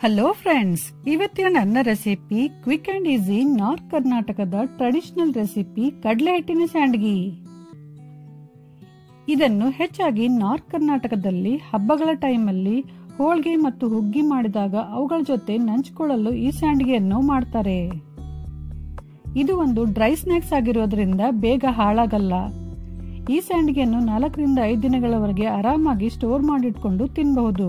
hello friends ಇವತ್ತಿನ ನನ್ನ recipe quick and easy north ಕರ್ನಾಟಕದ ಟ್ರೆಡಿಷನಲ್ ರೆಸಿಪಿ ಕಡಲೆ ಹಿಟ್ಟಿನ ಸ್ಯಾಂಡ್ಗಿ ಇದನ್ನು ಹೆಚ್ಚಾಗಿ ನಾರ್ತ್ ಕರ್ನಾಟಕದಲ್ಲಿ ಹಬ್ಬಗಳ ಟೈಮಲ್ಲಿ ಹೋಳ್ಗೆ ಮತ್ತು ಹುಗ್ಗಿ ಮಾಡಿದಾಗ ಅವುಗಳ ಜೊತೆ ನಂಚ್ಕೊಳ್ಳಲು ಈ ಸ್ಯಾಂಡ್ಗಿಯನ್ನು ಮಾಡ್ತಾರೆ ಇದು ಒಂದು ಡ್ರೈ ಸ್ನಾಕ್ಸ್ ಆಗಿರೋದ್ರಿಂದ ಬೇಗ ಹಾಳಾಗಲ್ಲ ಈ ಸ್ಯಾಂಡ್ಗಿಯನ್ನು ನಾಲ್ಕರಿಂದ ಐದು ದಿನಗಳವರೆಗೆ ಆರಾಮಾಗಿ ಸ್ಟೋರ್ ಮಾಡಿಟ್ಕೊಂಡು ತಿನ್ನಬಹುದು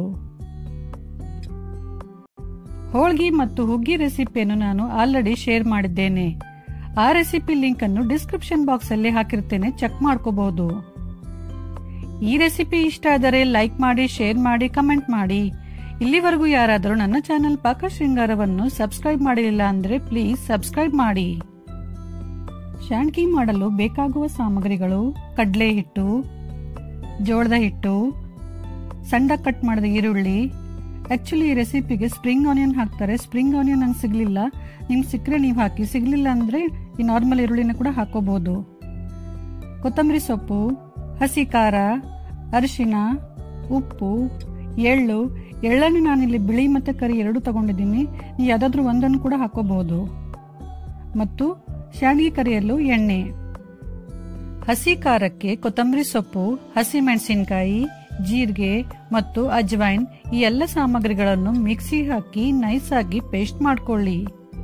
ಹೋಳ್ಗಿ ಮತ್ತು ಹುಗ್ಗಿ ರೆಸಿಪಿಯನ್ನು ನಾನು ಆಲ್ರೆಡಿ ಶೇರ್ ಮಾಡಿದ್ದೇನೆ ಆ ರೆಸಿಪಿ ಲಿಂಕ್ ಅನ್ನು ಡಿಸ್ಕ್ರಿಪ್ಷನ್ ಬಾಕ್ಸ್ ಅಲ್ಲಿ ಹಾಕಿರ್ತೇನೆ ಚೆಕ್ ಮಾಡ್ಕೋಬಹುದು ಈ ರೆಸಿಪಿ ಇಷ್ಟ ಆದರೆ ಲೈಕ್ ಮಾಡಿ ಶೇರ್ ಮಾಡಿ ಕಮೆಂಟ್ ಮಾಡಿ ಇಲ್ಲಿವರೆಗೂ ಯಾರಾದರೂ ನನ್ನ ಚಾನೆಲ್ ಪಾಕ ಶೃಂಗಾರವನ್ನು ಸಬ್ಸ್ಕ್ರೈಬ್ ಮಾಡಲಿಲ್ಲ ಅಂದ್ರೆ ಪ್ಲೀಸ್ ಸಬ್ಸ್ಕ್ರೈಬ್ ಮಾಡಿ ಶಾಂಡ್ಗಿ ಮಾಡಲು ಬೇಕಾಗುವ ಸಾಮಗ್ರಿಗಳು ಕಡಲೆ ಹಿಟ್ಟು ಜೋಳದ ಹಿಟ್ಟು ಸಣ್ಣ ಕಟ್ ಮಾಡಿದ ಈರುಳ್ಳಿ ಆಕ್ಚುಲಿ ಈ ರೆಸಿಪಿಗೆ ಸ್ಪ್ರಿಂಗ್ ಆನಿಯನ್ ಹಾಕ್ತಾರೆ ಸ್ಪ್ರಿಂಗ್ ಆನಿಯನ್ ನಂಗೆ ಸಿಗ್ಲಿಲ್ಲ ನಿಮ್ಗೆ ಸಿಕ್ಕರೆ ನೀವು ಹಾಕಿ ಸಿಗ್ಲಿಲ್ಲ ಅಂದ್ರೆ ಈ ನಾರ್ಮಲ್ ಈರುಳ್ಳಿನ ಕೂಡ ಹಾಕೋಬಹುದು ಕೊತ್ತಂಬರಿ ಸೊಪ್ಪು ಹಸಿ ಖಾರ ಅರಿಶಿನ ಉಪ್ಪು ಎಳ್ಳು ಎಳ್ಳನ್ನು ನಾನಿಲ್ಲಿ ಬಿಳಿ ಮತ್ತು ಕರಿ ಎರಡು ತಗೊಂಡಿದ್ದೀನಿ ನೀವು ಯಾವುದಾದ್ರೂ ಒಂದನ್ನು ಕೂಡ ಹಾಕೋಬಹುದು ಮತ್ತು ಶಾಂಡ್ಗಿ ಕರಿಯಲು ಎಣ್ಣೆ ಹಸಿ ಖಾರಕ್ಕೆ ಕೊತ್ತಂಬರಿ ಸೊಪ್ಪು ಹಸಿ ಮೆಣಸಿನಕಾಯಿ ಜೀರಿಗೆ ಮತ್ತು ಅಜ್ವೈನ್ ಈ ಎಲ್ಲ ಸಾಮಗ್ರಿಗಳನ್ನು ಮಿಕ್ಸಿ ಹಾಕಿ ನೈಸ್ ಆಗಿ ಪೇಸ್ಟ್ ಮಾಡ್ಕೊಳ್ಳಿ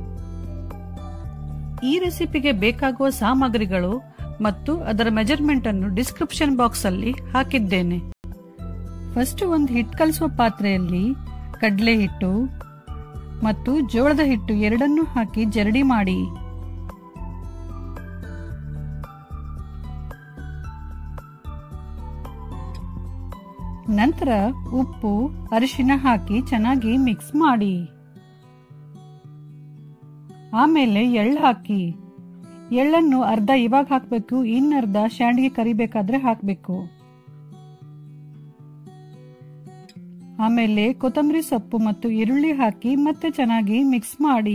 ಈ ರೆಸಿಪಿಗೆ ಬೇಕಾಗುವ ಸಾಮಗ್ರಿಗಳು ಮತ್ತು ಅದರ ಮೆಜರ್ಮೆಂಟ್ ಅನ್ನು ಡಿಸ್ಕ್ರಿಪ್ಷನ್ ಬಾಕ್ಸ್ ಅಲ್ಲಿ ಹಾಕಿದ್ದೇನೆ ಫಸ್ಟ್ ಒಂದು ಹಿಟ್ಟು ಕಲಿಸುವ ಪಾತ್ರೆಯಲ್ಲಿ ಕಡಲೆ ಹಿಟ್ಟು ಮತ್ತು ಜೋಳದ ಹಿಟ್ಟು ಎರಡನ್ನೂ ಹಾಕಿ ಜರಡಿ ಮಾಡಿ ನಂತರ ಉಪ್ಪು ಅರಿಶಿನ ಹಾಕಿ ಚೆನ್ನಾಗಿ ಮಿಕ್ಸ್ ಮಾಡಿ ಆಮೇಲೆ ಎಳ್ಳು ಹಾಕಿ ಎಳ್ಳನ್ನು ಅರ್ಧ ಇವಾಗ ಹಾಕಬೇಕು ಇನ್ನರ್ಧ ಶಾಂಡ್ಗೆ ಕರಿಬೇಕಾದ್ರೆ ಹಾಕಬೇಕು ಆಮೇಲೆ ಕೊತ್ತಂಬರಿ ಸೊಪ್ಪು ಮತ್ತು ಈರುಳ್ಳಿ ಹಾಕಿ ಮತ್ತೆ ಚೆನ್ನಾಗಿ ಮಿಕ್ಸ್ ಮಾಡಿ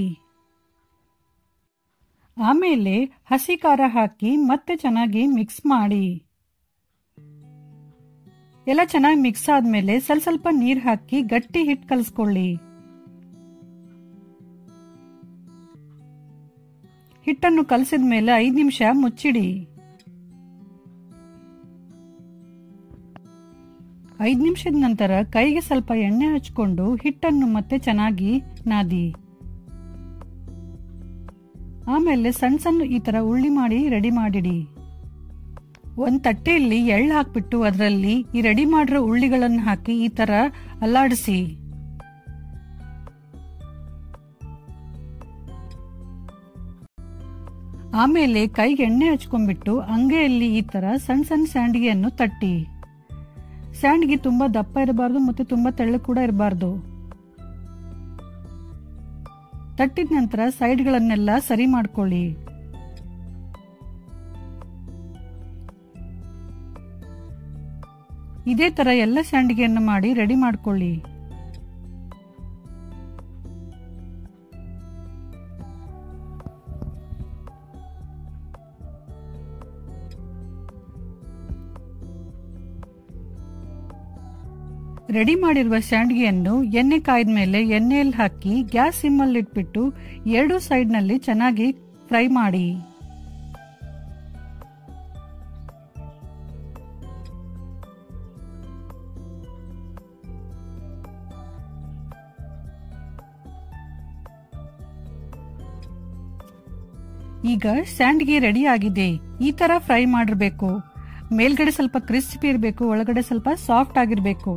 ಆಮೇಲೆ ಹಸಿ ಖಾರ ಹಾಕಿ ಮತ್ತೆ ಚೆನ್ನಾಗಿ ಮಿಕ್ಸ್ ಮಾಡಿ ಎಲ್ಲ ಚೆನ್ನಾಗಿ ಮಿಕ್ಸ್ ಆದ್ಮೇಲೆ ಸ್ವಲ್ಪ ಸ್ವಲ್ಪ ನೀರ್ ಹಾಕಿ ಗಟ್ಟಿ ಹಿಟ್ಟು ಕಲಿಸ್ಕೊಳ್ಳಿ ಹಿಟ್ಟನ್ನು ಕಲಸಿದ ಮೇಲೆ ಐದು ನಿಮಿಷ ಮುಚ್ಚಿಡಿ ಐದು ನಿಮಿಷದ ನಂತರ ಕೈಗೆ ಸ್ವಲ್ಪ ಎಣ್ಣೆ ಹಚ್ಕೊಂಡು ಹಿಟ್ಟನ್ನು ಮತ್ತೆ ಚೆನ್ನಾಗಿ ನಾದಿ ಆಮೇಲೆ ಸಣ್ಣ ಸಣ್ಣ ಈ ತರ ಉಳ್ಳಿ ಮಾಡಿ ರೆಡಿ ಮಾಡಿಡಿ ಒಂದ್ ತಟ್ಟೆಯಲ್ಲಿ ಎಳ್ಳು ಹಾಕ್ಬಿಟ್ಟು ಅದರಲ್ಲಿ ಈ ರೆಡಿ ಮಾಡಿರೋ ಉಳ್ಳಿಗಳನ್ನು ಹಾಕಿ ಈ ತರ ಅಲ್ಲಾಡಿಸಿ ಆಮೇಲೆ ಕೈಗೆ ಎಣ್ಣೆ ಹಚ್ಕೊಂಡ್ಬಿಟ್ಟು ಅಂಗೆಯಲ್ಲಿ ಈ ತರ ಸಣ್ಣ ಸಣ್ಣ ಸ್ಯಾಂಡ್ಗಿಯನ್ನು ತಟ್ಟಿ ಸ್ಯಾಂಡ್ಗಿ ತುಂಬಾ ದಪ್ಪ ಇರಬಾರ್ದು ಮತ್ತೆ ತುಂಬಾ ತೆಳ್ಳು ಕೂಡ ಇರಬಾರ್ದು ತಟ್ಟಿದ ನಂತರ ಸೈಡ್ಗಳನ್ನೆಲ್ಲ ಸರಿ ಮಾಡ್ಕೊಳ್ಳಿ ಇದೇ ತರ ಎಲ್ಲ ಸ್ಯಾಂಡ್ಗಿಯನ್ನು ಮಾಡಿ ರೆಡಿ ಮಾಡ್ಕೊಳ್ಳಿ ರೆಡಿ ಮಾಡಿರುವ ಸ್ಯಾಂಡ್ಗಿಯನ್ನು ಎಣ್ಣೆ ಕಾಯ್ದ ಮೇಲೆ ಎಣ್ಣೆಯಲ್ಲಿ ಹಾಕಿ ಗ್ಯಾಸ್ ಸಿಮ್ಮಲ್ಲಿ ಇಟ್ಬಿಟ್ಟು ಎರಡು ಸೈಡ್ನಲ್ಲಿ ಚೆನ್ನಾಗಿ ಫ್ರೈ ಮಾಡಿ ಈಗ ಸ್ಯಾಂಡ್ಗಿ ರೆಡಿ ಆಗಿದೆ ಈ ತರ ಫ್ರೈ ಮಾಡಿರ್ಬೇಕು ಮೇಲ್ಗಡೆ ಸ್ವಲ್ಪ ಕ್ರಿಸ್ಪಿ ಇರಬೇಕು ಒಳಗಡೆ ಸ್ವಲ್ಪ ಸಾಫ್ಟ್ ಆಗಿರ್ಬೇಕು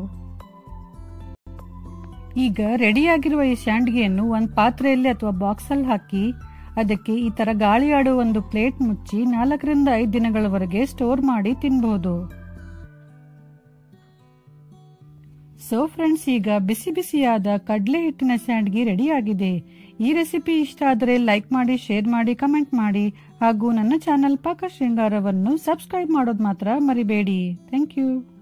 ಈಗ ರೆಡಿಯಾಗಿರುವ ಈ ಸ್ಯಾಂಡ್ಗಿಯನ್ನು ಒಂದು ಪಾತ್ರೆಯಲ್ಲಿ ಅಥವಾ ಬಾಕ್ಸ್ ಅಲ್ಲಿ ಹಾಕಿ ಅದಕ್ಕೆ ಈ ತರ ಗಾಳಿ ಆಡುವ ಒಂದು ಪ್ಲೇಟ್ ಮುಚ್ಚಿ ನಾಲ್ಕರಿಂದ ಐದು ದಿನಗಳವರೆಗೆ ಸ್ಟೋರ್ ಮಾಡಿ ತಿನ್ಬಹುದು ಸೊ ಫ್ರೆಂಡ್ಸ್ ಈಗ ಬಿಸಿ ಬಿಸಿಯಾದ ಕಡಲೆ ಹಿಟ್ಟಿನ ಸ್ಯಾಂಡ್ಗಿ ರೆಡಿ ಆಗಿದೆ ಈ ರೆಸಿಪಿ ಇಷ್ಟ ಆದರೆ ಲೈಕ್ ಮಾಡಿ ಶೇರ್ ಮಾಡಿ ಕಮೆಂಟ್ ಮಾಡಿ ಹಾಗೂ ನನ್ನ ಚಾನೆಲ್ ಪಾಕ ಶೃಂಗಾರವನ್ನು ಸಬ್ಸ್ಕ್ರೈಬ್ ಮಾಡೋದು ಮಾತ್ರ ಮರಿಬೇಡಿ ಥ್ಯಾಂಕ್ ಯು